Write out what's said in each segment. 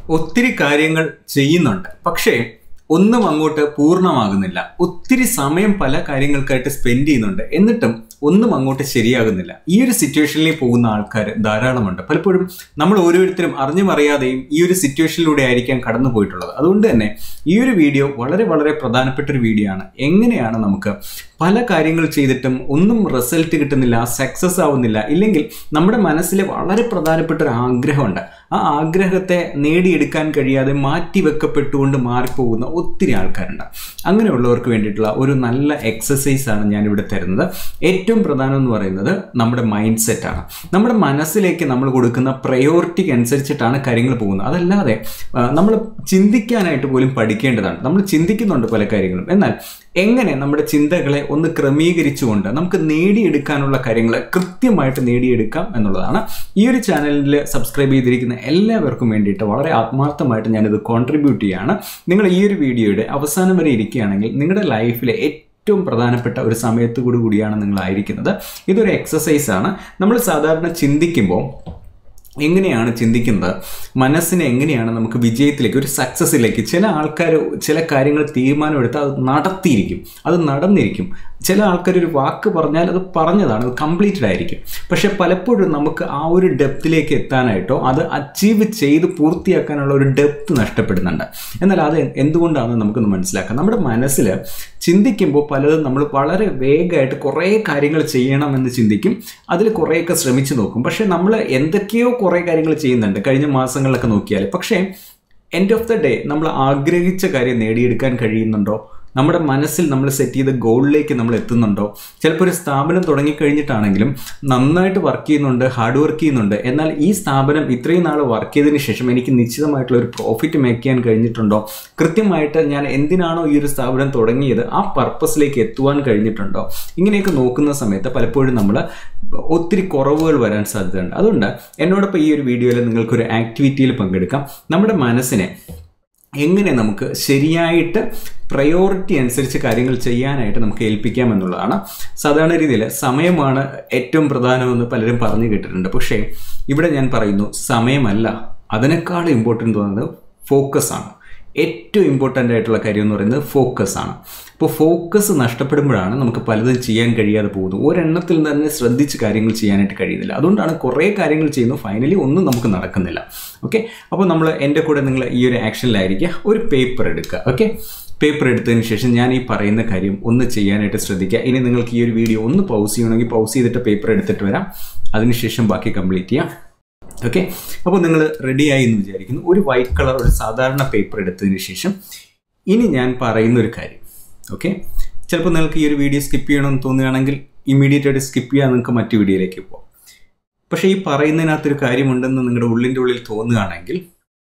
ഒത്തിരി കാര്യങ്ങൾ ചെയ്യുന്നുണ്ട് പക്ഷേ ഒന്നും അങ്ങോട്ട് പൂർണ്ണമാകുന്നില്ല ഒത്തിരി സമയം പല കാര്യങ്ങൾക്കായിട്ട് സ്പെൻഡ് ചെയ്യുന്നുണ്ട് എന്നിട്ടും ഒന്നും അങ്ങോട്ട് ശരിയാകുന്നില്ല ഈ ഒരു സിറ്റുവേഷനിൽ പോകുന്ന ആൾക്കാർ ധാരാളമുണ്ട് പലപ്പോഴും നമ്മൾ ഓരോരുത്തരും അറിഞ്ഞും അറിയാതെയും ഈ ഒരു സിറ്റുവേഷനിലൂടെ ആയിരിക്കാം കടന്നു പോയിട്ടുള്ളത് അതുകൊണ്ട് തന്നെ ഈ ഒരു വീഡിയോ വളരെ വളരെ പ്രധാനപ്പെട്ട ഒരു വീഡിയോ ആണ് എങ്ങനെയാണ് നമുക്ക് പല കാര്യങ്ങൾ ചെയ്തിട്ടും ഒന്നും റിസൾട്ട് കിട്ടുന്നില്ല സക്സസ് ആവുന്നില്ല ഇല്ലെങ്കിൽ നമ്മുടെ മനസ്സിലെ വളരെ പ്രധാനപ്പെട്ട ഒരു ആഗ്രഹമുണ്ട് ആ ആഗ്രഹത്തെ നേടിയെടുക്കാൻ കഴിയാതെ മാറ്റി വെക്കപ്പെട്ടുകൊണ്ട് മാറിപ്പോകുന്ന ഒത്തിരി ആൾക്കാരുണ്ട് അങ്ങനെയുള്ളവർക്ക് വേണ്ടിയിട്ടുള്ള ഒരു നല്ല എക്സസൈസ് ആണ് ഞാനിവിടെ തരുന്നത് ഏറ്റവും പ്രധാനം എന്ന് പറയുന്നത് നമ്മുടെ മൈൻഡ് സെറ്റാണ് നമ്മുടെ മനസ്സിലേക്ക് നമ്മൾ കൊടുക്കുന്ന പ്രയോറിറ്റിക്ക് അനുസരിച്ചിട്ടാണ് കാര്യങ്ങൾ പോകുന്നത് അതല്ലാതെ നമ്മൾ ചിന്തിക്കാനായിട്ട് പോലും പഠിക്കേണ്ടതാണ് നമ്മൾ ചിന്തിക്കുന്നുണ്ട് പല കാര്യങ്ങളും എന്നാൽ എങ്ങനെ നമ്മുടെ ചിന്തകളെ ഒന്ന് ക്രമീകരിച്ചുകൊണ്ട് നമുക്ക് നേടിയെടുക്കാനുള്ള കാര്യങ്ങൾ കൃത്യമായിട്ട് നേടിയെടുക്കാം എന്നുള്ളതാണ് ഈ ഒരു ചാനലിൽ സബ്സ്ക്രൈബ് ചെയ്തിരിക്കുന്ന എല്ലാവർക്കും വേണ്ടിയിട്ട് വളരെ ആത്മാർത്ഥമായിട്ട് ഞാനിത് കോൺട്രിബ്യൂട്ട് ചെയ്യാണ് നിങ്ങൾ ഈ ഒരു വീഡിയോയുടെ അവസാനം വരെ ഇരിക്കുകയാണെങ്കിൽ നിങ്ങളുടെ ലൈഫിലെ ഏറ്റവും പ്രധാനപ്പെട്ട ഒരു സമയത്തു കൂടി കൂടിയാണ് നിങ്ങളായിരിക്കുന്നത് ഇതൊരു എക്സസൈസ് ആണ് നമ്മൾ സാധാരണ ചിന്തിക്കുമ്പോൾ എങ്ങനെയാണ് ചിന്തിക്കുന്നത് മനസ്സിനെ എങ്ങനെയാണ് നമുക്ക് വിജയത്തിലേക്ക് ഒരു സക്സസ്സിലേക്ക് ചില ആൾക്കാർ ചില കാര്യങ്ങൾ തീരുമാനമെടുത്ത് അത് നടത്തിയിരിക്കും അത് നടന്നിരിക്കും ചില ആൾക്കാർ ഒരു വാക്ക് പറഞ്ഞാൽ അത് പറഞ്ഞതാണ് അത് കംപ്ലീറ്റഡ് ആയിരിക്കും പക്ഷെ പലപ്പോഴും നമുക്ക് ആ ഒരു ഡെപ്തിലേക്ക് എത്താനായിട്ടോ അത് അച്ചീവ് ചെയ്ത് പൂർത്തിയാക്കാനുള്ള ഒരു ഡെപ്ത് നഷ്ടപ്പെടുന്നുണ്ട് എന്നാൽ അത് എന്തുകൊണ്ടാണെന്ന് നമുക്കൊന്ന് മനസ്സിലാക്കാം നമ്മുടെ മനസ്സിൽ ചിന്തിക്കുമ്പോൾ പലതും നമ്മൾ വളരെ വേഗമായിട്ട് കുറേ കാര്യങ്ങൾ ചെയ്യണമെന്ന് ചിന്തിക്കും അതിൽ കുറേയൊക്കെ ശ്രമിച്ചു നോക്കും പക്ഷെ നമ്മൾ എന്തൊക്കെയോ കുറേ കാര്യങ്ങൾ ചെയ്യുന്നുണ്ട് കഴിഞ്ഞ മാസങ്ങളിലൊക്കെ നോക്കിയാൽ പക്ഷേ എൻഡ് ഓഫ് ദ ഡേ നമ്മൾ ആഗ്രഹിച്ച കാര്യം നേടിയെടുക്കാൻ കഴിയുന്നുണ്ടോ നമ്മുടെ മനസ്സിൽ നമ്മൾ സെറ്റ് ചെയ്ത ഗോളിലേക്ക് നമ്മൾ എത്തുന്നുണ്ടോ ചിലപ്പോൾ ഒരു സ്ഥാപനം തുടങ്ങിക്കഴിഞ്ഞിട്ടാണെങ്കിലും നന്നായിട്ട് വർക്ക് ചെയ്യുന്നുണ്ട് ഹാർഡ് വർക്ക് ചെയ്യുന്നുണ്ട് എന്നാൽ ഈ സ്ഥാപനം ഇത്രയും നാൾ വർക്ക് ചെയ്തതിന് ശേഷം എനിക്ക് നിശ്ചിതമായിട്ടുള്ള ഒരു പ്രോഫിറ്റ് മേക്ക് ചെയ്യാൻ കഴിഞ്ഞിട്ടുണ്ടോ കൃത്യമായിട്ട് ഞാൻ എന്തിനാണോ ഈ ഒരു സ്ഥാപനം തുടങ്ങിയത് ആ പർപ്പസിലേക്ക് എത്തുവാൻ കഴിഞ്ഞിട്ടുണ്ടോ ഇങ്ങനെയൊക്കെ നോക്കുന്ന സമയത്ത് പലപ്പോഴും നമ്മൾ ഒത്തിരി കുറവുകൾ വരാൻ സാധ്യതയുണ്ട് അതുകൊണ്ട് എന്നോടൊപ്പം ഈ ഒരു വീഡിയോയിൽ നിങ്ങൾക്കൊരു ആക്ടിവിറ്റിയിൽ പങ്കെടുക്കാം നമ്മുടെ മനസ്സിനെ എങ്ങനെ നമുക്ക് ശരിയായിട്ട് പ്രയോറിറ്റി അനുസരിച്ച് കാര്യങ്ങൾ ചെയ്യാനായിട്ട് നമുക്ക് ഏൽപ്പിക്കാം എന്നുള്ളതാണ് സാധാരണ രീതിയിൽ സമയമാണ് ഏറ്റവും പ്രധാനമെന്ന് പലരും പറഞ്ഞു കേട്ടിട്ടുണ്ട് പക്ഷേ ഇവിടെ ഞാൻ പറയുന്നു സമയമല്ല അതിനേക്കാൾ ഇമ്പോർട്ടൻ്റ് തോന്നുന്നത് ഫോക്കസ് ആണ് ഏറ്റവും ഇമ്പോർട്ടൻ്റ് ആയിട്ടുള്ള കാര്യം എന്ന് പറയുന്നത് ഫോക്കസ് ആണ് അപ്പോൾ ഫോക്കസ് നഷ്ടപ്പെടുമ്പോഴാണ് നമുക്ക് പലതും ചെയ്യാൻ കഴിയാതെ പോകുന്നത് ഒരെണ്ണത്തിൽ തന്നെ ശ്രദ്ധിച്ച് കാര്യങ്ങൾ ചെയ്യാനായിട്ട് കഴിയുന്നില്ല അതുകൊണ്ടാണ് കുറേ കാര്യങ്ങൾ ചെയ്യുന്നു ഫൈനലി ഒന്നും നമുക്ക് നടക്കുന്നില്ല ഓക്കെ അപ്പോൾ നമ്മൾ എൻ്റെ കൂടെ നിങ്ങൾ ഈ ഒരു ആക്ഷനിലായിരിക്കുക ഒരു പേപ്പർ എടുക്കുക ഓക്കെ പേപ്പർ എടുത്തതിന് ശേഷം ഞാൻ ഈ പറയുന്ന കാര്യം ഒന്ന് ചെയ്യാനായിട്ട് ശ്രദ്ധിക്കുക ഇനി നിങ്ങൾക്ക് ഈ ഒരു വീഡിയോ ഒന്ന് പൗസ് ചെയ്യണമെങ്കിൽ പൗസ് ചെയ്തിട്ട് പേപ്പർ എടുത്തിട്ട് വരാം അതിനുശേഷം ബാക്കി കംപ്ലീറ്റ് ചെയ്യാം ഓക്കെ അപ്പോൾ നിങ്ങൾ റെഡിയായി എന്ന് വിചാരിക്കുന്നു ഒരു വൈറ്റ് കളർ ഒരു സാധാരണ പേപ്പർ എടുത്തതിന് ശേഷം ഇനി ഞാൻ പറയുന്ന ഒരു കാര്യം ഓക്കെ ചിലപ്പോൾ നിങ്ങൾക്ക് ഈ ഒരു വീഡിയോ സ്കിപ്പ് ചെയ്യണമെന്ന് തോന്നുകയാണെങ്കിൽ ഇമ്മീഡിയറ്റ് ആയിട്ട് സ്കിപ്പ് ചെയ്യാൻ നിങ്ങൾക്ക് മറ്റു വീഡിയോയിലേക്ക് പോകാം പക്ഷേ ഈ പറയുന്നതിനകത്തൊരു കാര്യമുണ്ടെന്ന് നിങ്ങളുടെ ഉള്ളിൻ്റെ ഉള്ളിൽ തോന്നുകയാണെങ്കിൽ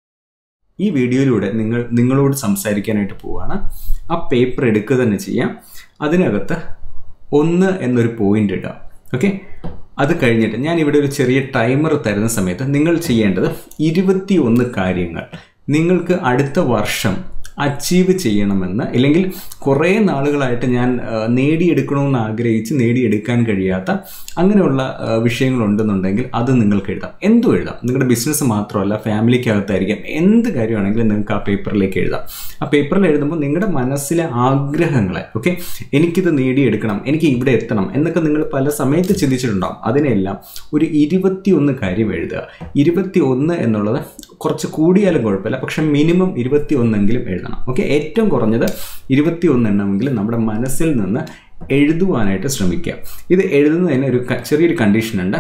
ഈ വീഡിയോയിലൂടെ നിങ്ങൾ നിങ്ങളോട് സംസാരിക്കാനായിട്ട് പോവുകയാണ് ആ പേപ്പർ എടുക്കുക തന്നെ ചെയ്യാം അതിനകത്ത് ഒന്ന് എന്നൊരു പോയിന്റ് ഇടാം ഓക്കെ അത് കഴിഞ്ഞിട്ട് ഞാൻ ഇവിടെ ഒരു ചെറിയ ടൈമർ തരുന്ന സമയത്ത് നിങ്ങൾ ചെയ്യേണ്ടത് ഇരുപത്തി ഒന്ന് കാര്യങ്ങൾ നിങ്ങൾക്ക് അടുത്ത വർഷം അച്ചീവ് ചെയ്യണമെന്ന് ഇല്ലെങ്കിൽ കുറേ നാളുകളായിട്ട് ഞാൻ നേടിയെടുക്കണമെന്ന് ആഗ്രഹിച്ച് നേടിയെടുക്കാൻ കഴിയാത്ത അങ്ങനെയുള്ള വിഷയങ്ങളുണ്ടെന്നുണ്ടെങ്കിൽ അത് നിങ്ങൾക്ക് എഴുതാം എന്തും എഴുതാം നിങ്ങളുടെ ബിസിനസ് മാത്രമല്ല ഫാമിലിക്കകത്തായിരിക്കാം എന്ത് കാര്യമാണെങ്കിലും നിങ്ങൾക്ക് ആ പേപ്പറിലേക്ക് എഴുതാം ആ പേപ്പറിൽ എഴുതുമ്പോൾ നിങ്ങളുടെ മനസ്സിലെ ആഗ്രഹങ്ങളെ ഓക്കെ എനിക്കിത് നേടിയെടുക്കണം എനിക്ക് ഇവിടെ എത്തണം എന്നൊക്കെ നിങ്ങൾ പല സമയത്ത് ചിന്തിച്ചിട്ടുണ്ടാവും അതിനെല്ലാം ഒരു ഇരുപത്തിയൊന്ന് കാര്യം എഴുതുക ഇരുപത്തി ഒന്ന് എന്നുള്ളത് കുറച്ച് കൂടിയാലും കുഴപ്പമില്ല പക്ഷെ മിനിമം ഇരുപത്തി ഒന്നെങ്കിലും എഴുതണം ഓക്കെ ഏറ്റവും കുറഞ്ഞത് ഇരുപത്തി ഒന്നെണ്ണമെങ്കിലും നമ്മുടെ മനസ്സിൽ നിന്ന് എഴുതുവാനായിട്ട് ശ്രമിക്കുക ഇത് എഴുതുന്നതിന് ഒരു ചെറിയൊരു കണ്ടീഷൻ ഉണ്ട്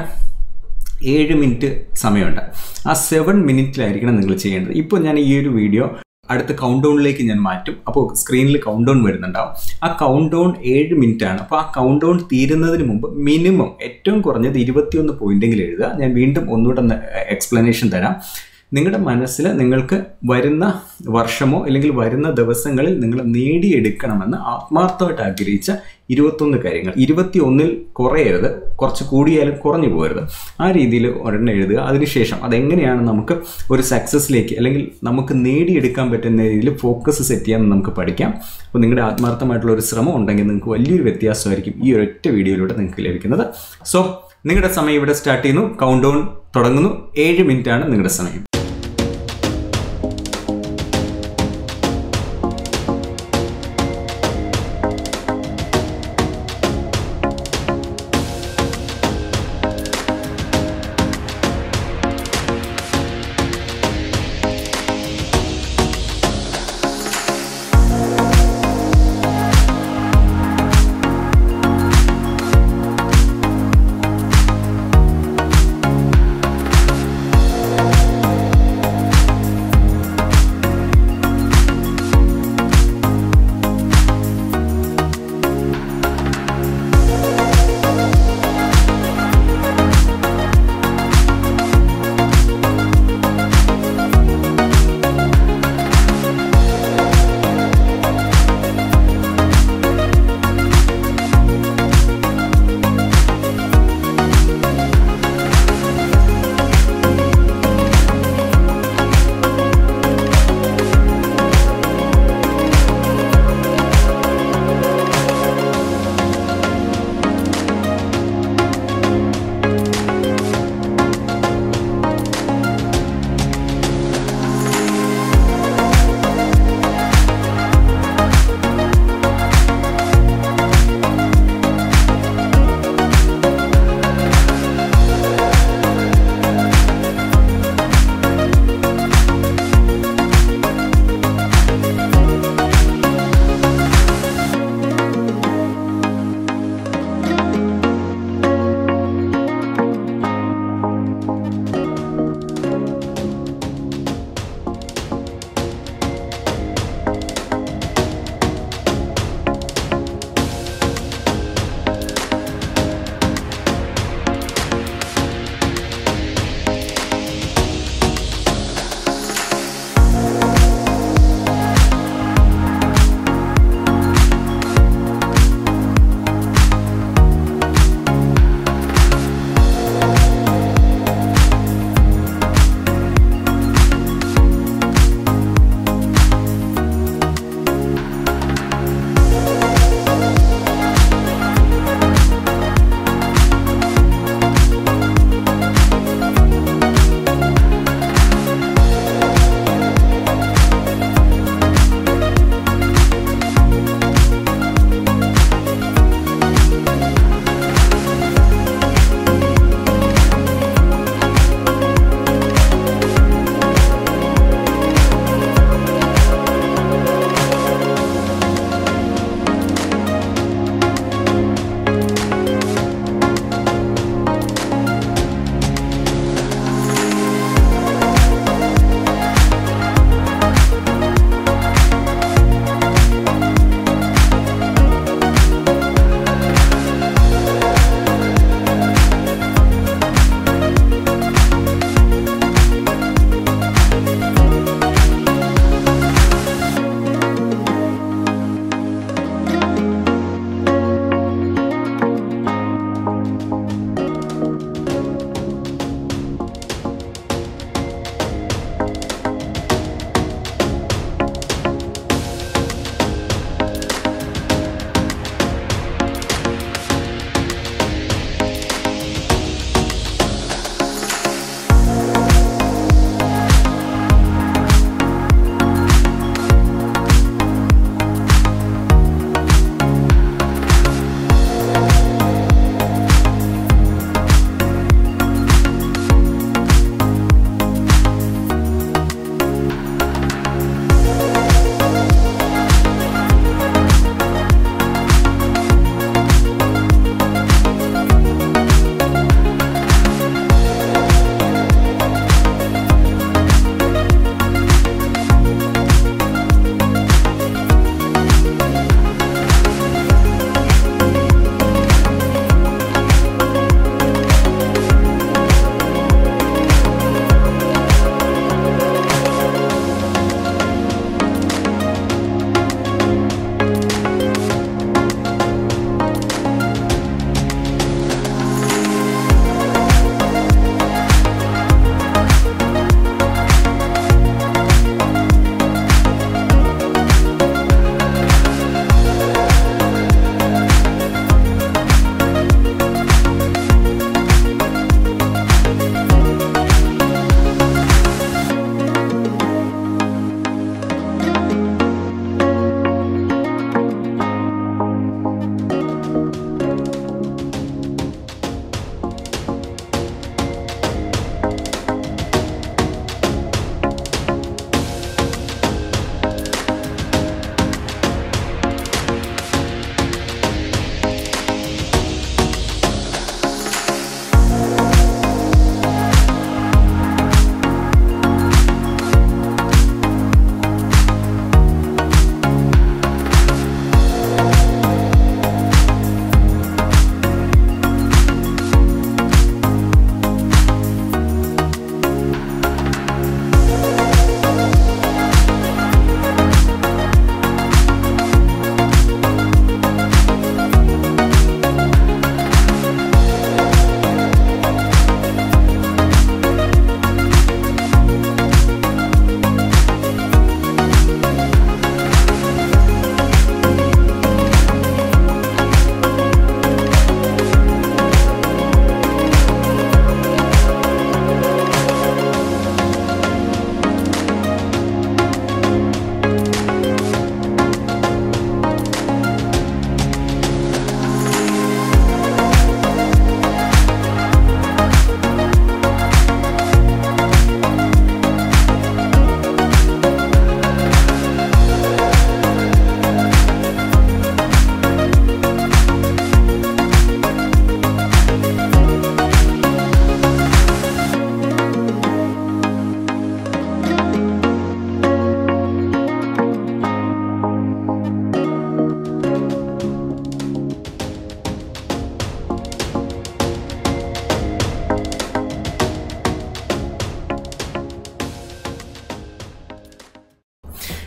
ഏഴ് മിനിറ്റ് സമയമുണ്ട് ആ സെവൻ മിനിറ്റിലായിരിക്കണം നിങ്ങൾ ചെയ്യേണ്ടത് ഇപ്പോൾ ഞാൻ ഈ ഒരു വീഡിയോ അടുത്ത കൗണ്ട് ഡൗണിലേക്ക് ഞാൻ മാറ്റും അപ്പോൾ സ്ക്രീനിൽ കൗണ്ട് ഡൗൺ വരുന്നുണ്ടാവും ആ കൗണ്ട് ഡൗൺ ഏഴ് മിനിറ്റ് ആണ് അപ്പോൾ ആ കൗണ്ട് ഡൗൺ തീരുന്നതിന് മുമ്പ് മിനിമം ഏറ്റവും കുറഞ്ഞത് ഇരുപത്തിയൊന്ന് പോയിന്റെങ്കിലും എഴുതുക ഞാൻ വീണ്ടും ഒന്നുകൂടെ എക്സ്പ്ലനേഷൻ തരാം നിങ്ങളുടെ മനസ്സിൽ നിങ്ങൾക്ക് വരുന്ന വർഷമോ അല്ലെങ്കിൽ വരുന്ന ദിവസങ്ങളിൽ നിങ്ങൾ നേടിയെടുക്കണമെന്ന് ആത്മാർത്ഥമായിട്ട് ആഗ്രഹിച്ച ഇരുപത്തൊന്ന് കാര്യങ്ങൾ ഇരുപത്തി ഒന്നിൽ കുറയരുത് കുറച്ച് കൂടിയാലും കുറഞ്ഞു പോകരുത് ആ രീതിയിൽ ഒരെണ്ണം എഴുതുക അതിനുശേഷം അതെങ്ങനെയാണ് നമുക്ക് ഒരു സക്സസ്സിലേക്ക് അല്ലെങ്കിൽ നമുക്ക് നേടിയെടുക്കാൻ പറ്റുന്ന രീതിയിൽ ഫോക്കസ് സെറ്റ് ചെയ്യാൻ നമുക്ക് പഠിക്കാം അപ്പോൾ നിങ്ങളുടെ ആത്മാർത്ഥമായിട്ടുള്ള ഒരു ശ്രമം ഉണ്ടെങ്കിൽ നിങ്ങൾക്ക് വലിയൊരു വ്യത്യാസമായിരിക്കും ഈ ഒരൊറ്റ വീഡിയോയിലൂടെ നിങ്ങൾക്ക് ലഭിക്കുന്നത് സോ നിങ്ങളുടെ സമയം ഇവിടെ സ്റ്റാർട്ട് ചെയ്യുന്നു കൗണ്ട് ഡൗൺ തുടങ്ങുന്നു ഏഴ് മിനിറ്റ് ആണ് നിങ്ങളുടെ സമയം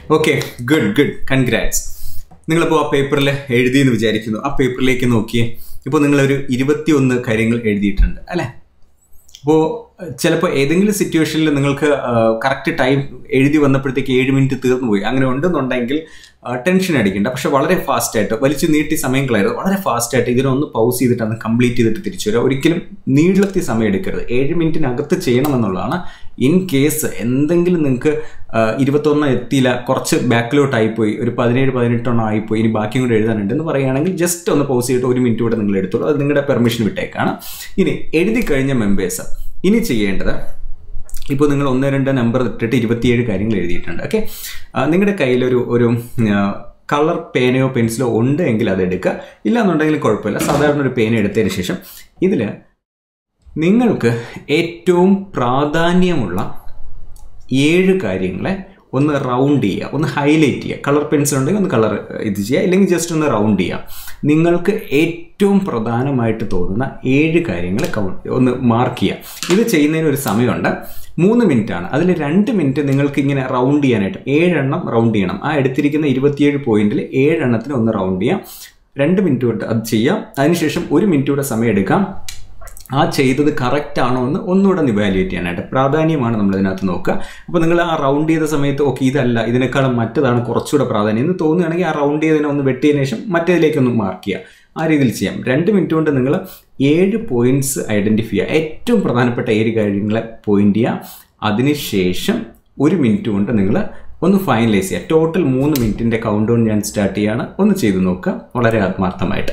ഓക്കെ ഗുഡ് ഗുഡ് കൺഗ്രാറ്റ്സ് നിങ്ങളിപ്പോൾ ആ പേപ്പറിൽ എഴുതിയെന്ന് വിചാരിക്കുന്നു ആ പേപ്പറിലേക്ക് നോക്കിയേ ഇപ്പോൾ നിങ്ങളൊരു ഇരുപത്തിയൊന്ന് കാര്യങ്ങൾ എഴുതിയിട്ടുണ്ട് അല്ലേ അപ്പോൾ ചിലപ്പോൾ ഏതെങ്കിലും സിറ്റുവേഷനിൽ നിങ്ങൾക്ക് കറക്റ്റ് ടൈം എഴുതി വന്നപ്പോഴത്തേക്ക് ഏഴ് മിനിറ്റ് തീർന്നു പോയി അങ്ങനെ ഉണ്ടെന്നുണ്ടെങ്കിൽ ടെൻഷൻ അടിക്കണ്ട പക്ഷെ വളരെ ഫാസ്റ്റ് ആയിട്ട് വലിച്ചു നീട്ടി സമയം കളയരുത് വളരെ ഫാസ്റ്റ് ആയിട്ട് ഇതിനൊന്ന് പൗസ് ചെയ്തിട്ട് അന്ന് കംപ്ലീറ്റ് ചെയ്തിട്ട് തിരിച്ചു വരിക ഒരിക്കലും നീളത്തി സമയം എടുക്കരുത് ഏഴ് മിനിറ്റിനകത്ത് ചെയ്യണമെന്നുള്ളതാണ് ഇൻ കേസ് എന്തെങ്കിലും നിങ്ങൾക്ക് ഇരുപത്തൊന്ന് എത്തിയില്ല കുറച്ച് ബാക്കിലോട്ട് ആയിപ്പോയി ഒരു പതിനേഴ് പതിനെട്ടെണ്ണം ആയിപ്പോയി ഇനി ബാക്കിയും കൂടെ എഴുതാനുണ്ട് എന്ന് പറയുകയാണെങ്കിൽ ജസ്റ്റ് ഒന്ന് പൗസ് ചെയ്തിട്ട് ഒരു മിനിറ്റ് കൂടെ നിങ്ങൾ എടുത്തോളൂ അത് നിങ്ങളുടെ പെർമിഷൻ വിട്ടേക്കാണ് ഇനി എഴുതി കഴിഞ്ഞ മെമ്പേഴ്സ് ഇനി ചെയ്യേണ്ടത് ഇപ്പോൾ നിങ്ങൾ ഒന്ന് രണ്ട് നമ്പർ ഇട്ടിട്ട് ഇരുപത്തിയേഴ് കാര്യങ്ങൾ എഴുതിയിട്ടുണ്ട് ഓക്കെ നിങ്ങളുടെ കയ്യിലൊരു ഒരു കളർ പേനയോ പെൻസിലോ ഉണ്ട് എങ്കിൽ അത് എടുക്കുക ഇല്ലാന്നുണ്ടെങ്കിൽ കുഴപ്പമില്ല സാധാരണ ഒരു പേന എടുത്തതിന് ശേഷം ഇതിൽ നിങ്ങൾക്ക് ഏറ്റവും പ്രാധാന്യമുള്ള ഏഴ് കാര്യങ്ങളെ ഒന്ന് റൗണ്ട് ചെയ്യുക ഒന്ന് ഹൈലൈറ്റ് ചെയ്യുക കളർ പെൻസിൽ ഉണ്ടെങ്കിൽ ഒന്ന് കളർ ഇത് ചെയ്യുക ഇല്ലെങ്കിൽ ജസ്റ്റ് ഒന്ന് റൗണ്ട് ചെയ്യുക നിങ്ങൾക്ക് ഏറ്റവും പ്രധാനമായിട്ട് തോന്നുന്ന ഏഴ് കാര്യങ്ങൾ കൗണ്ട് ഒന്ന് മാർക്ക് ചെയ്യുക ഇത് ചെയ്യുന്നതിന് ഒരു സമയമുണ്ട് മൂന്ന് മിനിറ്റ് ആണ് അതിൽ രണ്ട് മിനിറ്റ് നിങ്ങൾക്ക് ഇങ്ങനെ റൗണ്ട് ചെയ്യാനായിട്ട് ഏഴെണ്ണം റൗണ്ട് ചെയ്യണം ആ എടുത്തിരിക്കുന്ന ഇരുപത്തിയേഴ് പോയിന്റിൽ ഏഴെണ്ണത്തിന് ഒന്ന് റൗണ്ട് ചെയ്യാം രണ്ട് മിനിറ്റ് കൊണ്ട് അത് ചെയ്യാം അതിനുശേഷം ഒരു മിനിറ്റ് കൂടെ സമയം എടുക്കാം ആ ചെയ്തത് കറക്റ്റ് ആണോ എന്ന് ഒന്നുകൂടെ ഒന്ന് ഇവാലുവേറ്റ് ചെയ്യാനായിട്ട് പ്രാധാന്യമാണ് നമ്മൾ ഇതിനകത്ത് നോക്കുക അപ്പോൾ നിങ്ങൾ ആ റൗണ്ട് ചെയ്ത സമയത്ത് ഓക്കെ ഇതല്ല ഇതിനേക്കാളും മറ്റതാണ് കുറച്ചുകൂടെ പ്രാധാന്യം എന്ന് തോന്നുകയാണെങ്കിൽ ആ റൗണ്ട് ചെയ്തതിനെ ഒന്ന് വെട്ടിയതിനു ശേഷം മറ്റേതിലേക്കൊന്ന് മാർക്ക് ചെയ്യുക ആ രീതിയിൽ ചെയ്യാം രണ്ട് മിനിറ്റ് കൊണ്ട് നിങ്ങൾ ഏഴ് പോയിന്റ്സ് ഐഡൻറ്റിഫൈ ചെയ്യുക ഏറ്റവും പ്രധാനപ്പെട്ട ഏഴ് കാര്യങ്ങളെ പോയിന്റ് ചെയ്യുക അതിനുശേഷം ഒരു മിനിറ്റ് കൊണ്ട് നിങ്ങൾ ഒന്ന് ഫൈനലൈസ് ചെയ്യുക ടോട്ടൽ മൂന്ന് മിനിറ്റിൻ്റെ കൗണ്ട് ഡൗൺ ഞാൻ സ്റ്റാർട്ട് ചെയ്യുകയാണ് ഒന്ന് ചെയ്ത് നോക്കുക വളരെ ആത്മാർത്ഥമായിട്ട്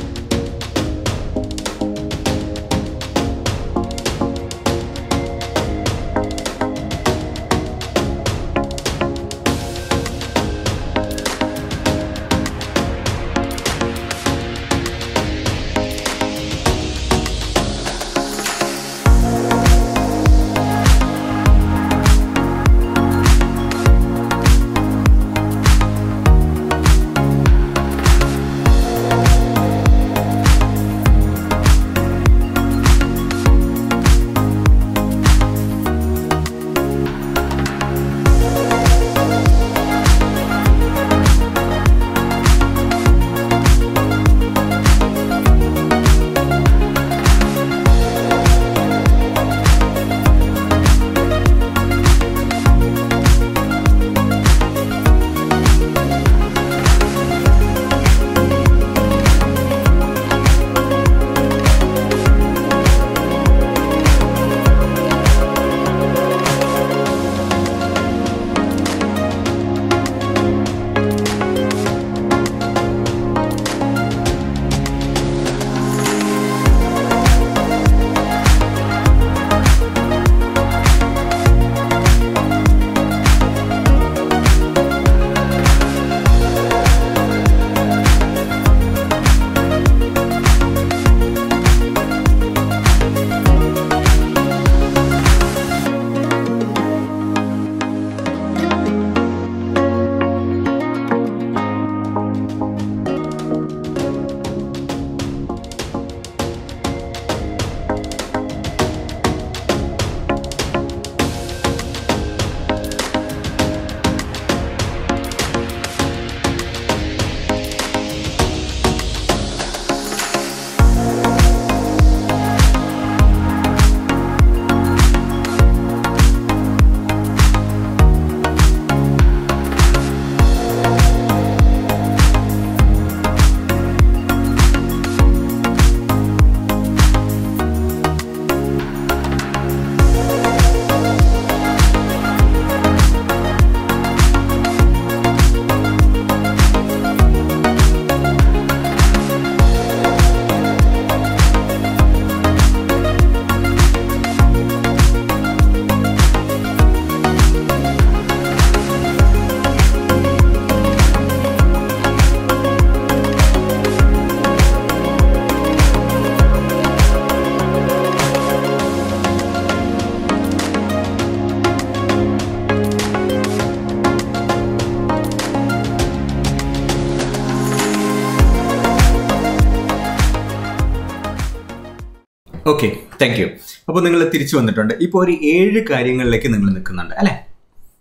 ഓക്കെ താങ്ക് യു അപ്പോൾ നിങ്ങൾ തിരിച്ചു വന്നിട്ടുണ്ട് ഇപ്പോൾ ഒരു ഏഴ് കാര്യങ്ങളിലേക്ക് നിങ്ങൾ നിൽക്കുന്നുണ്ട് അല്ലേ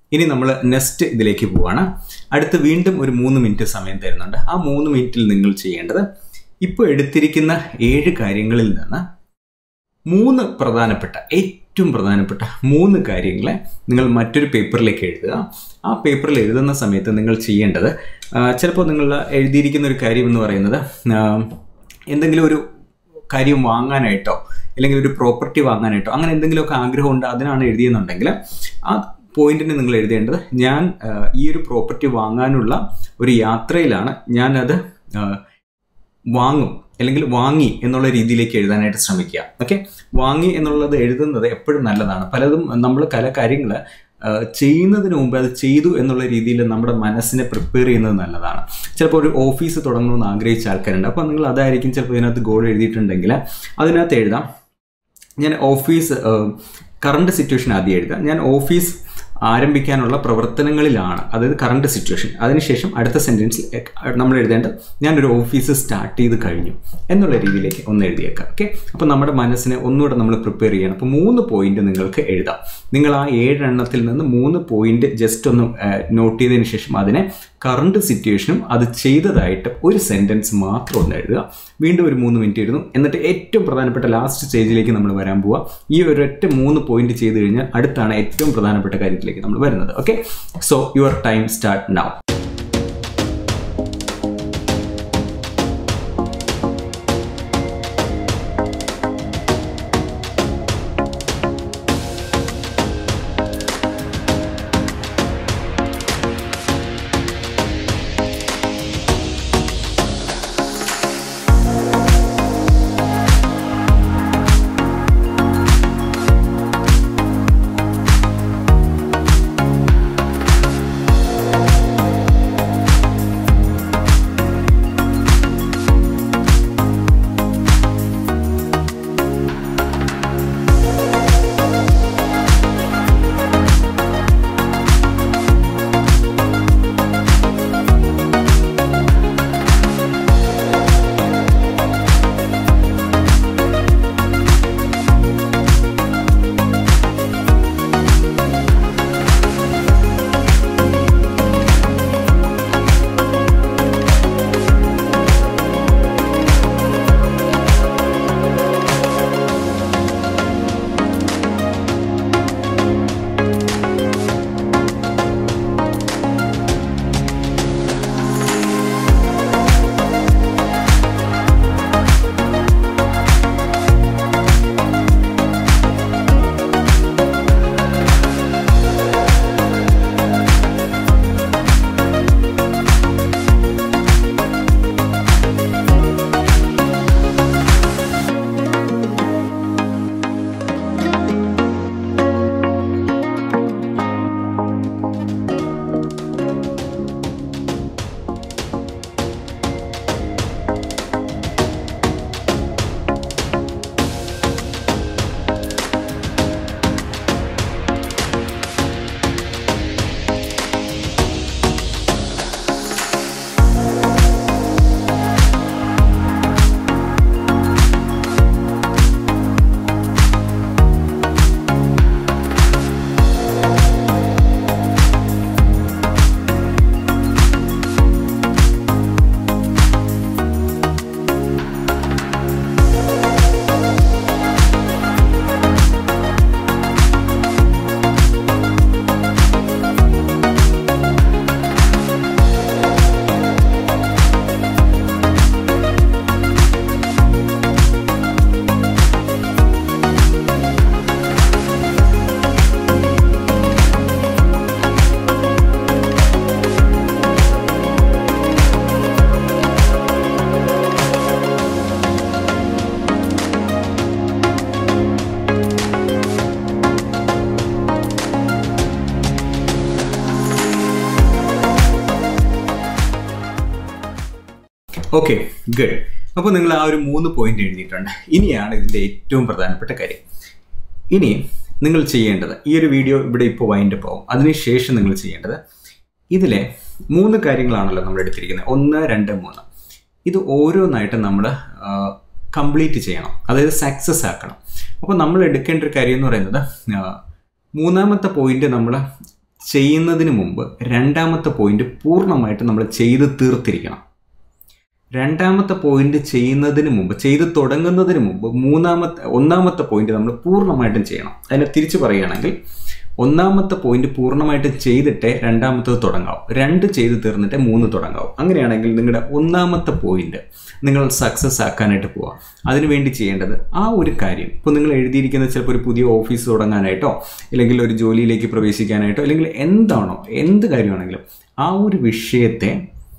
ഇനി നമ്മൾ നെക്സ്റ്റ് ഇതിലേക്ക് പോവാണ് അടുത്ത് വീണ്ടും ഒരു മൂന്ന് മിനിറ്റ് സമയം തരുന്നുണ്ട് ആ മൂന്ന് മിനിറ്റിൽ നിങ്ങൾ ചെയ്യേണ്ടത് ഇപ്പോൾ എടുത്തിരിക്കുന്ന ഏഴ് കാര്യങ്ങളിൽ നിന്ന് മൂന്ന് പ്രധാനപ്പെട്ട ഏറ്റവും പ്രധാനപ്പെട്ട മൂന്ന് കാര്യങ്ങളെ നിങ്ങൾ മറ്റൊരു പേപ്പറിലേക്ക് എഴുതുക ആ പേപ്പറിൽ എഴുതുന്ന സമയത്ത് നിങ്ങൾ ചെയ്യേണ്ടത് ചിലപ്പോൾ നിങ്ങൾ എഴുതിയിരിക്കുന്ന ഒരു കാര്യം എന്ന് പറയുന്നത് എന്തെങ്കിലും ഒരു കാര്യം വാങ്ങാനായിട്ടോ അല്ലെങ്കിൽ ഒരു പ്രോപ്പർട്ടി വാങ്ങാനായിട്ടോ അങ്ങനെ എന്തെങ്കിലുമൊക്കെ ആഗ്രഹമുണ്ട് അതിനാണ് എഴുതിയെന്നുണ്ടെങ്കിൽ ആ പോയിന്റിന് നിങ്ങൾ എഴുതേണ്ടത് ഞാൻ ഈ ഒരു പ്രോപ്പർട്ടി വാങ്ങാനുള്ള ഒരു യാത്രയിലാണ് ഞാനത് വാങ്ങും അല്ലെങ്കിൽ വാങ്ങി എന്നുള്ള രീതിയിലേക്ക് എഴുതാനായിട്ട് ശ്രമിക്കുക ഓക്കെ വാങ്ങി എന്നുള്ളത് എഴുതുന്നത് എപ്പോഴും നല്ലതാണ് പലതും നമ്മൾ പല കാര്യങ്ങൾ ചെയ്യുന്നതിന് മുമ്പ് അത് ചെയ്തു എന്നുള്ള രീതിയിൽ നമ്മുടെ മനസ്സിനെ പ്രിപ്പയർ ചെയ്യുന്നത് നല്ലതാണ് ചിലപ്പോൾ ഒരു ഓഫീസ് തുടങ്ങണമെന്ന് ആഗ്രഹിച്ച ആൾക്കാരുണ്ട് അപ്പോൾ നിങ്ങൾ അതായിരിക്കും ചിലപ്പോൾ ഇതിനകത്ത് ഗോൾ എഴുതിയിട്ടുണ്ടെങ്കിൽ അതിനകത്ത് എഴുതാം ഞാൻ ഓഫീസ് കറണ്ട് സിറ്റുവേഷൻ ആദ്യം എഴുതാം ഞാൻ ഓഫീസ് ആരംഭിക്കാനുള്ള പ്രവർത്തനങ്ങളിലാണ് അതായത് കറണ്ട് സിറ്റുവേഷൻ അതിനുശേഷം അടുത്ത സെൻറ്റൻസിൽ നമ്മൾ എഴുതേണ്ടത് ഞാനൊരു ഓഫീസ് സ്റ്റാർട്ട് ചെയ്ത് കഴിഞ്ഞു എന്നുള്ള രീതിയിലേക്ക് ഒന്ന് എഴുതിയേക്കാം ഓക്കെ അപ്പോൾ നമ്മുടെ മനസ്സിനെ ഒന്നുകൂടെ നമ്മൾ പ്രിപ്പയർ ചെയ്യണം അപ്പോൾ മൂന്ന് പോയിന്റ് നിങ്ങൾക്ക് എഴുതാം നിങ്ങൾ ആ ഏഴെണ്ണത്തിൽ നിന്ന് മൂന്ന് പോയിന്റ് ജസ്റ്റ് ഒന്ന് നോട്ട് ചെയ്തതിന് ശേഷം അതിനെ കറണ്ട് സിറ്റുവേഷനും അത് ചെയ്തതായിട്ട് ഒരു സെൻറ്റൻസ് മാത്രം ഒന്ന് എഴുതുക വീണ്ടും ഒരു മൂന്ന് മിനിറ്റ് എഴുതുന്നു എന്നിട്ട് ഏറ്റവും പ്രധാനപ്പെട്ട ലാസ്റ്റ് സ്റ്റേജിലേക്ക് നമ്മൾ വരാൻ പോവുക ഈ ഒരൊറ്റ മൂന്ന് പോയിന്റ് ചെയ്ത് കഴിഞ്ഞാൽ അടുത്താണ് ഏറ്റവും പ്രധാനപ്പെട്ട കാര്യത്തിലേക്ക് നമ്മൾ വരുന്നത് okay so your time start now okay good അപ്പോൾ നിങ്ങൾ ആ ഒരു മൂന്ന് പോയിന്റ് എഴുതിയിട്ടുണ്ട് ഇനിയാണ് ഇതിൻ്റെ ഏറ്റവും പ്രധാനപ്പെട്ട കാര്യം ഇനി നിങ്ങൾ ചെയ്യേണ്ടത് ഈ ഒരു വീഡിയോ ഇവിടെ ഇപ്പോൾ വൈൻഡ് പോകും അതിനുശേഷം നിങ്ങൾ ചെയ്യേണ്ടത് ഇതിലെ മൂന്ന് കാര്യങ്ങളാണല്ലോ നമ്മൾ എടുത്തിരിക്കുന്നത് ഒന്ന് രണ്ട് മൂന്ന് ഇത് ഓരോന്നായിട്ട് നമ്മൾ കംപ്ലീറ്റ് ചെയ്യണം അതായത് സക്സസ് ആക്കണം അപ്പോൾ നമ്മൾ എടുക്കേണ്ട ഒരു കാര്യം എന്ന് പറയുന്നത് ആ, മൂന്നാമത്തെ പോയിന്റ് നമ്മൾ ചെയ്യുന്നതിന് മുമ്പ് രണ്ടാമത്തെ പോയിന്റ് പൂർണ്ണമായിട്ട് നമ്മൾ ചെയ്ത് തീർത്തിരിക്കണം രണ്ടാമത്തെ പോയിന്റ് ചെയ്യുന്നതിന് മുമ്പ് ചെയ്ത് തുടങ്ങുന്നതിന് മുമ്പ് മൂന്നാമത്തെ ഒന്നാമത്തെ പോയിന്റ് നമ്മൾ പൂർണ്ണമായിട്ടും ചെയ്യണം അതിനെ തിരിച്ചു പറയുകയാണെങ്കിൽ ഒന്നാമത്തെ പോയിന്റ് പൂർണ്ണമായിട്ടും ചെയ്തിട്ടേ രണ്ടാമത്തത് തുടങ്ങാവും രണ്ട് ചെയ്ത് തീർന്നിട്ടേ മൂന്ന് തുടങ്ങാവും അങ്ങനെയാണെങ്കിൽ നിങ്ങളുടെ ഒന്നാമത്തെ പോയിന്റ് നിങ്ങൾ സക്സസ് ആക്കാനായിട്ട് പോവാം അതിനുവേണ്ടി ചെയ്യേണ്ടത് ആ ഒരു കാര്യം ഇപ്പോൾ നിങ്ങൾ എഴുതിയിരിക്കുന്ന ചിലപ്പോൾ ഒരു പുതിയ ഓഫീസ് തുടങ്ങാനായിട്ടോ അല്ലെങ്കിൽ ഒരു ജോലിയിലേക്ക് പ്രവേശിക്കാനായിട്ടോ അല്ലെങ്കിൽ എന്താണോ എന്ത് കാര്യമാണെങ്കിലും ആ ഒരു വിഷയത്തെ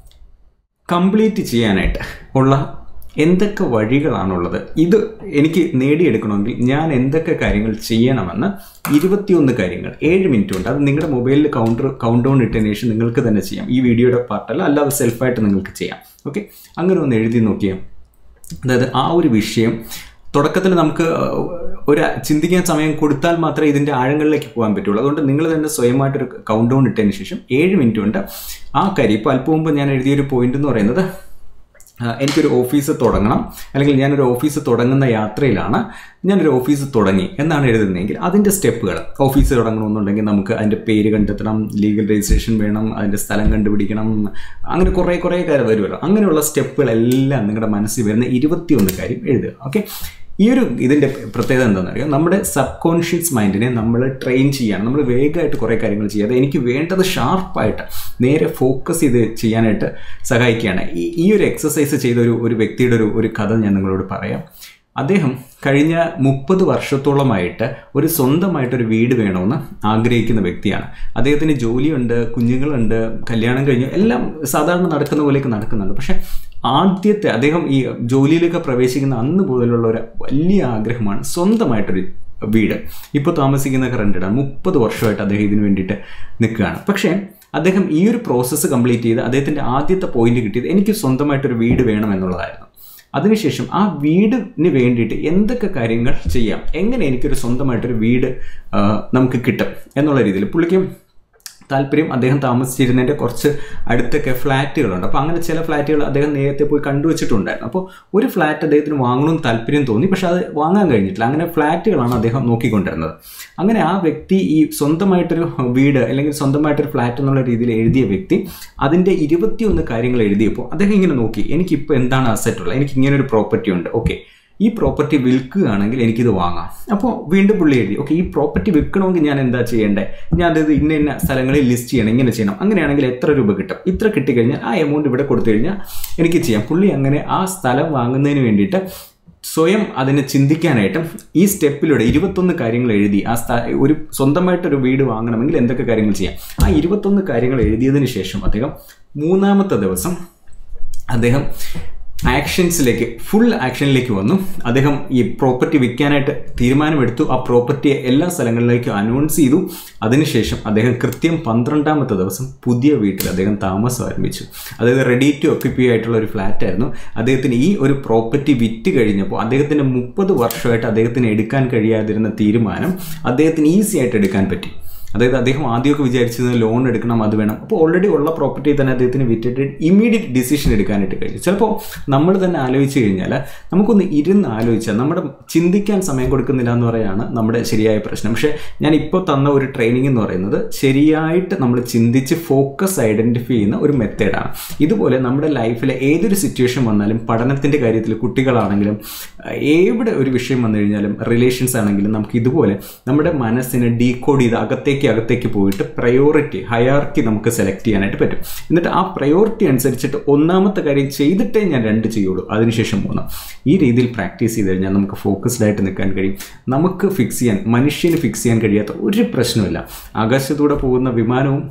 കംപ്ലീറ്റ് ചെയ്യാനായിട്ട് ഉള്ള എന്തൊക്കെ വഴികളാണുള്ളത് ഇത് എനിക്ക് നേടിയെടുക്കണമെങ്കിൽ ഞാൻ എന്തൊക്കെ കാര്യങ്ങൾ ചെയ്യണമെന്ന് ഇരുപത്തിയൊന്ന് കാര്യങ്ങൾ ഏഴ് മിനിറ്റ് ഉണ്ട് അത് നിങ്ങളുടെ മൊബൈലിൽ കൗണ്ടർ കൗണ്ട് ഡൗൺ ഇട്ടതിന് ശേഷം നിങ്ങൾക്ക് തന്നെ ചെയ്യാം ഈ വീഡിയോയുടെ പാർട്ടല്ല അല്ലാതെ സെൽഫായിട്ട് നിങ്ങൾക്ക് ചെയ്യാം ഓക്കെ അങ്ങനെ ഒന്ന് എഴുതി നോക്കിയാൽ അതായത് ആ ഒരു വിഷയം തുടക്കത്തിൽ നമുക്ക് ഒരു ചിന്തിക്കാൻ സമയം കൊടുത്താൽ മാത്രമേ ഇതിൻ്റെ ആഴങ്ങളിലേക്ക് പോകാൻ പറ്റുള്ളൂ അതുകൊണ്ട് നിങ്ങൾ തന്നെ സ്വയമായിട്ടൊരു കൗണ്ട് ഡൗൺ ഇട്ടതിന് ശേഷം ഏഴ് മിനിറ്റ് ഉണ്ട് ആ കാര്യം ഇപ്പോൾ അല്പം മുമ്പ് ഞാൻ എഴുതിയൊരു പോയിന്റ് എന്ന് പറയുന്നത് എനിക്കൊരു ഓഫീസ് തുടങ്ങണം അല്ലെങ്കിൽ ഞാനൊരു ഓഫീസ് തുടങ്ങുന്ന യാത്രയിലാണ് ഞാനൊരു ഓഫീസ് തുടങ്ങി എന്നാണ് എഴുതുന്നതെങ്കിൽ അതിൻ്റെ സ്റ്റെപ്പുകൾ ഓഫീസ് തുടങ്ങണമെന്നുണ്ടെങ്കിൽ നമുക്ക് അതിൻ്റെ പേര് കണ്ടെത്തണം ലീഗൽ രജിസ്ട്രേഷൻ വേണം അതിൻ്റെ സ്ഥലം കണ്ടുപിടിക്കണം അങ്ങനെ കുറേ കുറേ കാര്യം വരുമല്ലോ അങ്ങനെയുള്ള സ്റ്റെപ്പുകളെല്ലാം നിങ്ങളുടെ മനസ്സിൽ വരുന്ന ഇരുപത്തിയൊന്ന് കാര്യം എഴുതുക ഓക്കെ ഈ ഒരു ഇതിൻ്റെ പ്രത്യേകത എന്താണെന്ന് അറിയാം നമ്മുടെ സബ് കോൺഷ്യസ് മൈൻഡിനെ നമ്മൾ ട്രെയിൻ ചെയ്യാണ് നമ്മൾ വേഗമായിട്ട് കുറേ കാര്യങ്ങൾ ചെയ്യാതെ എനിക്ക് വേണ്ടത് ഷാർപ്പായിട്ട് നേരെ ഫോക്കസ് ചെയ്ത് ചെയ്യാനായിട്ട് സഹായിക്കുകയാണ് ഈ ഈ ഒരു എക്സസൈസ് ചെയ്ത ഒരു ഒരു വ്യക്തിയുടെ ഒരു ഒരു കഥ ഞാൻ നിങ്ങളോട് പറയാം അദ്ദേഹം കഴിഞ്ഞ മുപ്പത് വർഷത്തോളമായിട്ട് ഒരു സ്വന്തമായിട്ടൊരു വീട് വേണമെന്ന് ആഗ്രഹിക്കുന്ന വ്യക്തിയാണ് അദ്ദേഹത്തിന് ജോലിയുണ്ട് കുഞ്ഞുങ്ങളുണ്ട് കല്യാണം കഴിഞ്ഞു എല്ലാം സാധാരണ നടക്കുന്ന പോലെയൊക്കെ നടക്കുന്നുണ്ട് പക്ഷേ ആദ്യത്തെ അദ്ദേഹം ഈ ജോലിയിലേക്ക് പ്രവേശിക്കുന്ന അന്ന് മുതലുള്ള ഒരു വലിയ ആഗ്രഹമാണ് സ്വന്തമായിട്ടൊരു വീട് ഇപ്പോൾ താമസിക്കുന്ന റെൻറ്റഡാണ് മുപ്പത് വർഷമായിട്ട് അദ്ദേഹം ഇതിന് വേണ്ടിയിട്ട് നിൽക്കുകയാണ് പക്ഷേ അദ്ദേഹം ഈ ഒരു പ്രോസസ്സ് കംപ്ലീറ്റ് ചെയ്ത് അദ്ദേഹത്തിൻ്റെ ആദ്യത്തെ പോയിന്റ് കിട്ടിയത് എനിക്ക് സ്വന്തമായിട്ടൊരു വീട് വേണം എന്നുള്ളതായിരുന്നു അതിനുശേഷം ആ വീടിന് വേണ്ടിയിട്ട് എന്തൊക്കെ കാര്യങ്ങൾ ചെയ്യാം എങ്ങനെ എനിക്കൊരു സ്വന്തമായിട്ടൊരു വീട് നമുക്ക് കിട്ടും എന്നുള്ള രീതിയിൽ പുള്ളിക്കും താല്പര്യം അദ്ദേഹം താമസിച്ചിരുന്നതിൻ്റെ കുറച്ച് അടുത്തൊക്കെ ഫ്ലാറ്റുകളുണ്ട് അപ്പോൾ അങ്ങനെ ചില ഫ്ലാറ്റുകൾ അദ്ദേഹം നേരത്തെ പോയി കണ്ടുവച്ചിട്ടുണ്ടായിരുന്നു അപ്പോൾ ഒരു ഫ്ലാറ്റ് അദ്ദേഹത്തിന് വാങ്ങണമെന്ന് താല്പര്യം തോന്നി പക്ഷെ അത് വാങ്ങാൻ കഴിഞ്ഞിട്ടില്ല അങ്ങനെ ഫ്ലാറ്റുകളാണ് അദ്ദേഹം നോക്കിക്കൊണ്ടിരുന്നത് അങ്ങനെ ആ വ്യക്തി ഈ സ്വന്തമായിട്ടൊരു വീട് അല്ലെങ്കിൽ സ്വന്തമായിട്ടൊരു ഫ്ലാറ്റ് എന്നുള്ള രീതിയിൽ എഴുതിയ വ്യക്തി അതിൻ്റെ ഇരുപത്തിയൊന്ന് കാര്യങ്ങൾ എഴുതിയപ്പോൾ അദ്ദേഹം ഇങ്ങനെ നോക്കി എനിക്കിപ്പോൾ എന്താണ് അസറ്റ് ഉള്ളത് എനിക്ക് ഇങ്ങനെ ഒരു പ്രോപ്പർട്ടി ഉണ്ട് ഓക്കെ ഈ പ്രോപ്പർട്ടി വിൽക്കുകയാണെങ്കിൽ എനിക്കിത് വാങ്ങാം അപ്പോൾ വീണ്ടും പുള്ളി എഴുതി ഓക്കെ ഈ പ്രോപ്പർട്ടി വിൽക്കണമെങ്കിൽ ഞാൻ എന്താ ചെയ്യേണ്ടത് ഞാനത് ഇന്ന ഇന്ന സ്ഥലങ്ങളിൽ ലിസ്റ്റ് ചെയ്യണം ഇങ്ങനെ ചെയ്യണം അങ്ങനെയാണെങ്കിൽ എത്ര രൂപ കിട്ടും ഇത്ര കിട്ടിക്കഴിഞ്ഞാൽ ആ എമൗണ്ട് ഇവിടെ കൊടുത്തു കഴിഞ്ഞാൽ എനിക്ക് ചെയ്യാം പുള്ളി അങ്ങനെ ആ സ്ഥലം വാങ്ങുന്നതിന് വേണ്ടിയിട്ട് സ്വയം അതിനെ ചിന്തിക്കാനായിട്ടും ഈ സ്റ്റെപ്പിലൂടെ ഇരുപത്തൊന്ന് കാര്യങ്ങൾ എഴുതി ആ സ്ഥ ഒരു സ്വന്തമായിട്ടൊരു വീട് വാങ്ങണമെങ്കിൽ എന്തൊക്കെ കാര്യങ്ങൾ ചെയ്യാം ആ ഇരുപത്തൊന്ന് കാര്യങ്ങൾ എഴുതിയതിന് ശേഷം അദ്ദേഹം മൂന്നാമത്തെ ദിവസം അദ്ദേഹം ആക്ഷൻസിലേക്ക് ഫുൾ ആക്ഷനിലേക്ക് വന്നു അദ്ദേഹം ഈ പ്രോപ്പർട്ടി വിൽക്കാനായിട്ട് തീരുമാനമെടുത്തു ആ പ്രോപ്പർട്ടിയെ എല്ലാ സ്ഥലങ്ങളിലേക്കും അനൗൺസ് ചെയ്തു അതിനുശേഷം അദ്ദേഹം കൃത്യം പന്ത്രണ്ടാമത്തെ ദിവസം പുതിയ വീട്ടിൽ അദ്ദേഹം താമസം ആരംഭിച്ചു അതായത് റെഡി ടു ഒക്യുപ്പി ആയിട്ടുള്ള ഒരു ഫ്ലാറ്റ് ആയിരുന്നു അദ്ദേഹത്തിന് ഈ ഒരു പ്രോപ്പർട്ടി വിറ്റ് കഴിഞ്ഞപ്പോൾ അദ്ദേഹത്തിന് മുപ്പത് വർഷമായിട്ട് അദ്ദേഹത്തിന് എടുക്കാൻ കഴിയാതിരുന്ന തീരുമാനം അദ്ദേഹത്തിന് ഈസി ആയിട്ട് എടുക്കാൻ പറ്റി അതായത് അദ്ദേഹം ആദ്യമൊക്കെ വിചാരിച്ചത് ലോൺ എടുക്കണം അത് വേണം അപ്പോൾ ഓൾറെഡി ഉള്ള പ്രോപ്പർട്ടി തന്നെ അദ്ദേഹത്തിന് വിറ്റിട്ട് ഇമ്മീഡിയറ്റ് ഡിസിഷൻ എടുക്കാനായിട്ട് കഴിഞ്ഞു ചിലപ്പോൾ നമ്മൾ തന്നെ ആലോചിച്ച് കഴിഞ്ഞാൽ നമുക്കൊന്ന് ഇരുന്ന് ആലോചിച്ചാൽ നമ്മുടെ ചിന്തിക്കാൻ സമയം കൊടുക്കുന്നില്ല എന്ന് പറയാണ് നമ്മുടെ ശരിയായ പ്രശ്നം പക്ഷേ ഞാൻ ഇപ്പോൾ തന്ന ഒരു ട്രെയിനിങ് എന്ന് പറയുന്നത് ശരിയായിട്ട് നമ്മൾ ചിന്തിച്ച് ഫോക്കസ് ഐഡൻറ്റിഫൈ ചെയ്യുന്ന ഒരു മെത്തേഡാണ് ഇതുപോലെ നമ്മുടെ ലൈഫിലെ ഏതൊരു സിറ്റുവേഷൻ വന്നാലും പഠനത്തിൻ്റെ കാര്യത്തിൽ കുട്ടികളാണെങ്കിലും എവിടെ ഒരു വിഷയം വന്നു കഴിഞ്ഞാലും റിലേഷൻസ് ആണെങ്കിലും നമുക്ക് ഇതുപോലെ നമ്മുടെ മനസ്സിനെ ഡീകോഡ് ചെയ്ത് അകത്തേക്ക് അകത്തേക്ക് അകത്തേക്ക് പോയിട്ട് പ്രയോറിറ്റി ഹയാർക്കി നമുക്ക് സെലക്ട് ചെയ്യാനായിട്ട് പറ്റും എന്നിട്ട് ആ പ്രയോറിറ്റി അനുസരിച്ചിട്ട് ഒന്നാമത്തെ കാര്യം ചെയ്തിട്ടേ ഞാൻ രണ്ട് ചെയ്യുള്ളൂ അതിനുശേഷം മൂന്ന് ഈ രീതിയിൽ പ്രാക്ടീസ് ചെയ്ത് കഴിഞ്ഞാൽ നമുക്ക് ഫോക്കസ്ഡ് ആയിട്ട് നിൽക്കാൻ കഴിയും നമുക്ക് ഫിക്സ് ചെയ്യാൻ മനുഷ്യന് ഫിക്സ് ചെയ്യാൻ കഴിയാത്ത ഒരു പ്രശ്നമില്ല ആകാശത്തൂടെ പോകുന്ന വിമാനവും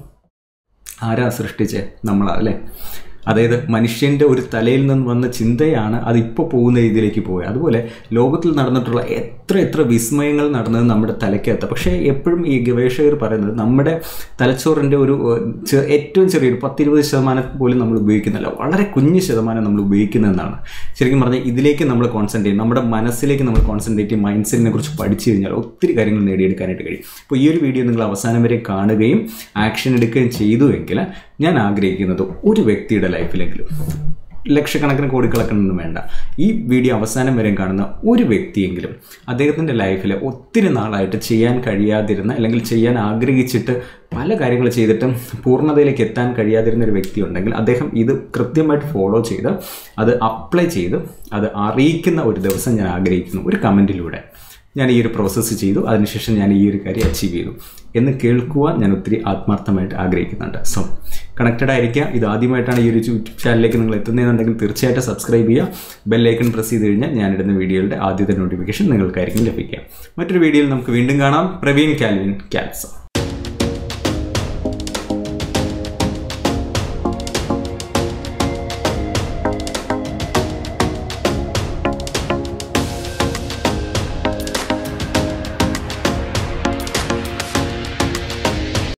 ആരാ സൃഷ്ടിച്ചേ നമ്മളാ അല്ലേ അതായത് മനുഷ്യൻ്റെ ഒരു തലയിൽ നിന്ന് വന്ന ചിന്തയാണ് അതിപ്പോൾ പോകുന്ന രീതിയിലേക്ക് പോയത് അതുപോലെ ലോകത്തിൽ നടന്നിട്ടുള്ള എത്ര എത്ര വിസ്മയങ്ങൾ നടന്നത് നമ്മുടെ തലയ്ക്കകത്ത് പക്ഷേ എപ്പോഴും ഈ ഗവേഷകർ പറയുന്നത് നമ്മുടെ തലച്ചോറിൻ്റെ ഒരു ഏറ്റവും ചെറിയൊരു പത്തിരുപത് ശതമാനം പോലും നമ്മൾ ഉപയോഗിക്കുന്നില്ല വളരെ കുഞ്ഞു ശതമാനം നമ്മൾ ഉപയോഗിക്കുന്നതെന്നാണ് ശരിക്കും പറഞ്ഞാൽ ഇതിലേക്ക് നമ്മൾ കോൺസെൻട്രേറ്റ് ചെയ്യും നമ്മുടെ മനസ്സിലേക്ക് നമ്മൾ കോൺസെൻട്രേറ്റ് ചെയ്യും മൈൻഡ് സെറ്റിനെ കുറിച്ച് പഠിച്ചു കഴിഞ്ഞാൽ ഒത്തിരി കാര്യങ്ങൾ നേടിയെടുക്കാനായിട്ട് കഴിയും അപ്പോൾ ഈ ഒരു വീഡിയോ നിങ്ങൾ അവസാനം വരെ കാണുകയും ആക്ഷൻ എടുക്കുകയും ചെയ്തുവെങ്കിൽ ഞാൻ ആഗ്രഹിക്കുന്നത് ഒരു വ്യക്തിയുടെ ലൈഫിലെങ്കിലും ലക്ഷക്കണക്കിന് കോടിക്കണക്കിനൊന്നും വേണ്ട ഈ വീഡിയോ അവസാനം വരെ കാണുന്ന ഒരു വ്യക്തിയെങ്കിലും അദ്ദേഹത്തിൻ്റെ ലൈഫിൽ ഒത്തിരി നാളായിട്ട് ചെയ്യാൻ കഴിയാതിരുന്ന അല്ലെങ്കിൽ ചെയ്യാൻ ആഗ്രഹിച്ചിട്ട് പല കാര്യങ്ങൾ ചെയ്തിട്ടും പൂർണ്ണതയിലേക്ക് എത്താൻ കഴിയാതിരുന്ന ഒരു വ്യക്തി ഉണ്ടെങ്കിൽ അദ്ദേഹം ഇത് കൃത്യമായിട്ട് ഫോളോ ചെയ്ത് അത് അപ്ലൈ ചെയ്ത് അത് അറിയിക്കുന്ന ഒരു ദിവസം ഞാൻ ആഗ്രഹിക്കുന്നു ഒരു കമൻറ്റിലൂടെ ഞാൻ ഈ ഒരു പ്രോസസ്സ് ചെയ്തു അതിനുശേഷം ഞാൻ ഈ ഒരു കാര്യം അച്ചീവ് ചെയ്തു എന്ന് കേൾക്കുവാൻ ഞാൻ ഒത്തിരി ആത്മാർത്ഥമായിട്ട് ആഗ്രഹിക്കുന്നുണ്ട് സോ കണക്റ്റഡ് ആയിരിക്കുക ഇത് ആദ്യമായിട്ടാണ് ഈ ഒരു യൂട്യൂബ് ചാനലിലേക്ക് നിങ്ങൾ എത്തുന്നതെന്നുണ്ടെങ്കിൽ തീർച്ചയായിട്ടും സബ്സ്ക്രൈബ് ചെയ്യുക ബെല്ലൈക്കൺ പ്രസ് ചെയ്ത് കഴിഞ്ഞാൽ ഞാനിടുന്ന വീഡിയോയുടെ ആദ്യത്തെ നോട്ടിഫിക്കേഷൻ നിങ്ങൾക്കായിരിക്കും ലഭിക്കുക മറ്റൊരു വീഡിയോയിൽ നമുക്ക് വീണ്ടും കാണാം പ്രവീൺ കാൽവിൻ ക്യാൽസ